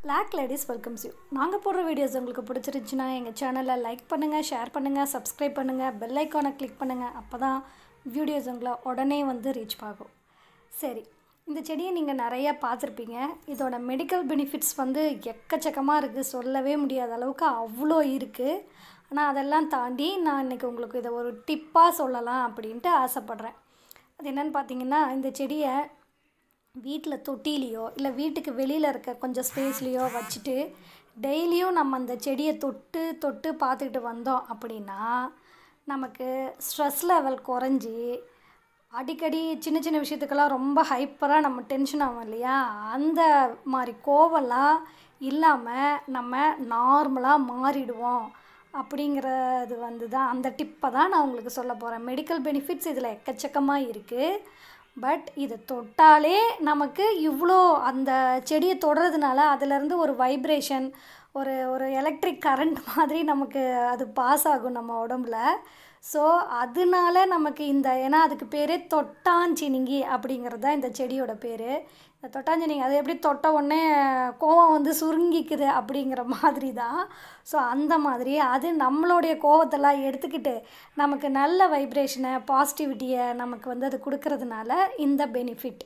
black ladies welcomes you நாங்கள் போடுற videos உங்களுக்கு பிடிச்சிருந்துச்சுன்னா எங்கள் சேனலை லைக் பண்ணுங்கள் ஷேர் பண்ணுங்கள் சப்ஸ்கிரைப் பண்ணுங்கள் பெல் ஐக்கானை கிளிக் பண்ணுங்கள் அப்போ தான் வீடியோஸ் உங்களை உடனே வந்து ரீச் ஆகும் சரி இந்த செடியை நீங்கள் நிறையா பார்த்துருப்பீங்க இதோட மெடிக்கல் பெனிஃபிட்ஸ் வந்து எக்கச்சக்கமாக இருக்குது சொல்லவே முடியாத அளவுக்கு அவ்வளோ இருக்குது ஆனால் அதெல்லாம் தாண்டி நான் இன்றைக்கி உங்களுக்கு இதை ஒரு டிப்பாக சொல்லலாம் அப்படின்ட்டு ஆசைப்பட்றேன் அது என்னென்னு பார்த்தீங்கன்னா இந்த செடியை வீட்டில் தொட்டிலையோ இல்லை வீட்டுக்கு வெளியில் இருக்க கொஞ்சம் ஸ்பேஸ்லேயோ வச்சுட்டு டெய்லியும் நம்ம அந்த செடியை தொட்டு தொட்டு பார்த்துக்கிட்டு வந்தோம் அப்படின்னா நமக்கு ஸ்ட்ரெஸ் லெவல் குறைஞ்சி அடிக்கடி சின்ன சின்ன விஷயத்துக்கெல்லாம் ரொம்ப ஹைப்பராக நம்ம டென்ஷன் ஆகும் இல்லையா அந்த மாதிரி கோவம்லாம் இல்லாமல் நம்ம நார்மலாக மாறிடுவோம் அப்படிங்கிறது வந்து தான் அந்த டிப்பை தான் நான் உங்களுக்கு சொல்ல போகிறேன் மெடிக்கல் பெனிஃபிட்ஸ் இதில் எக்கச்சக்கமாக இருக்குது பட் இதை தொட்டாலே நமக்கு இவ்வளோ அந்த செடியை தொடுறதுனால அதுலேருந்து ஒரு வைப்ரேஷன் ஒரு ஒரு எலக்ட்ரிக் கரண்ட் மாதிரி நமக்கு அது பாஸ் ஆகும் நம்ம உடம்புல ஸோ அதனால நமக்கு இந்த ஏன்னா அதுக்கு பேரே தொட்டாஞ்சினிங்கி அப்படிங்கிறது தான் இந்த செடியோட பேர் இந்த தொட்டாஞ்சினிங்கி அது எப்படி தொட்ட உடனே கோவம் வந்து சுருங்கிக்குது அப்படிங்கிற மாதிரி தான் ஸோ அந்த மாதிரி அது நம்மளுடைய கோவத்தெல்லாம் எடுத்துக்கிட்டு நமக்கு நல்ல வைப்ரேஷனை பாசிட்டிவிட்டியை நமக்கு வந்து அது கொடுக்கறதுனால இந்த பெனிஃபிட்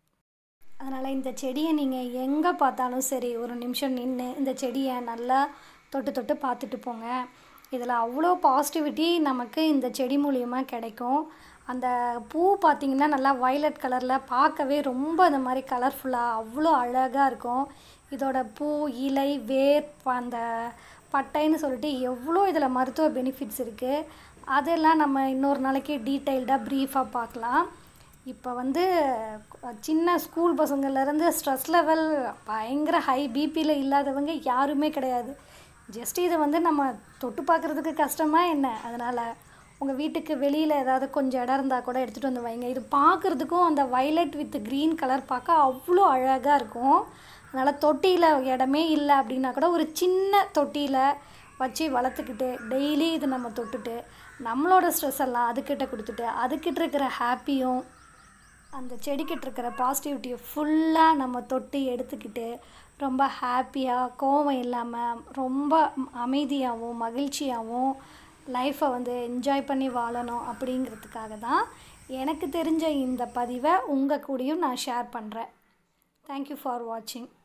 அதனால் இந்த செடியை நீங்கள் எங்கே பார்த்தாலும் சரி ஒரு நிமிஷம் நின்று இந்த செடியை நல்லா தொட்டு தொட்டு பார்த்துட்டு போங்க இதில் அவ்வளோ பாசிட்டிவிட்டி நமக்கு இந்த செடி மூலியமாக கிடைக்கும் அந்த பூ பார்த்திங்கன்னா நல்லா வயலட் கலரில் பார்க்கவே ரொம்ப இந்த மாதிரி கலர்ஃபுல்லாக அவ்வளோ அழகாக இருக்கும் இதோட பூ இலை வேர் அந்த பட்டைன்னு சொல்லிட்டு எவ்வளோ இதில் மருத்துவ பெனிஃபிட்ஸ் இருக்குது அதெல்லாம் நம்ம இன்னொரு நாளைக்கு டீட்டெயில்டாக ப்ரீஃபாக பார்க்கலாம் இப்போ வந்து சின்ன ஸ்கூல் பசங்கள்லேருந்து ஸ்ட்ரெஸ் லெவல் பயங்கர ஹை பிபியில் இல்லாதவங்க யாருமே கிடையாது ஜஸ்ட் இதை வந்து நம்ம தொட்டு பார்க்குறதுக்கு கஷ்டமாக என்ன அதனால் உங்கள் வீட்டுக்கு வெளியில் ஏதாவது கொஞ்சம் இடம் இருந்தால் கூட எடுத்துகிட்டு வந்து வைங்க இது பார்க்குறதுக்கும் அந்த வைலட் வித் க்ரீன் கலர் பார்க்க அவ்வளோ அழகாக இருக்கும் அதனால் தொட்டியில் இடமே இல்லை அப்படின்னா கூட ஒரு சின்ன தொட்டியில் வச்சு வளர்த்துக்கிட்டு டெய்லி இது நம்ம தொட்டுட்டு நம்மளோட ஸ்ட்ரெஸ் எல்லாம் அதுக்கிட்ட கொடுத்துட்டு அதுக்கிட்ட இருக்கிற ஹாப்பியும் அந்த செடிக்கிட்ட இருக்கிற பாசிட்டிவிட்டியை ஃபுல்லாக நம்ம தொட்டு எடுத்துக்கிட்டு ரொம்ப ஹாப்பியாக கோவம் இல்லாமல் ரொம்ப அமைதியாகவும் மகிழ்ச்சியாகவும் லைஃப்பை வந்து என்ஜாய் பண்ணி வாழணும் அப்படிங்கிறதுக்காக தான் எனக்கு தெரிஞ்ச இந்த பதிவை உங்கள் கூடயும் நான் ஷேர் பண்ணுறேன் தேங்க்யூ ஃபார் வாட்சிங்